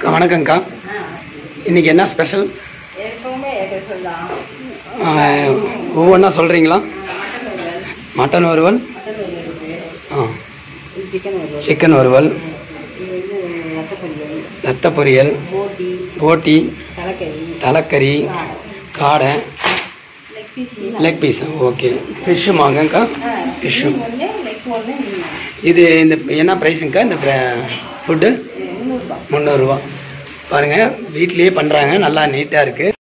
அக்கா, வணக்கங்க்கா இன்னைக்கு என்ன ஸ்பெஷல் எப்பவுமே ஸ்பெஷல் தான் ஒவ்வொன்றா சொல்கிறீங்களா மட்டன் வறுவல் மட்டன் ஒன்று இருக்குது ஆ இது சிக்கன் வருது சிக்கன் வறுவல் இது வந்து ரத்த பொரியல் ரத்த பொரியல் போட்டி போட்டி தலைக்கறி தலைக்கறி காடை லெக் பீஸ் மீன் லெக் பீஸ் ஓகே ஃபிஷ்ஷு வாங்கக்கா ஃபிஷ்ஷு ஒன்று லெக் ஒன்று மீன் இது இந்த என்ன ப்ரைஸுங்கக்கா இந்த ஃபுட்டு முந்நூறுபா முந்நூறுரூவா பாருங்கள் வீட்லேயே பண்ணுறாங்க நல்லா நீட்டாக இருக்குது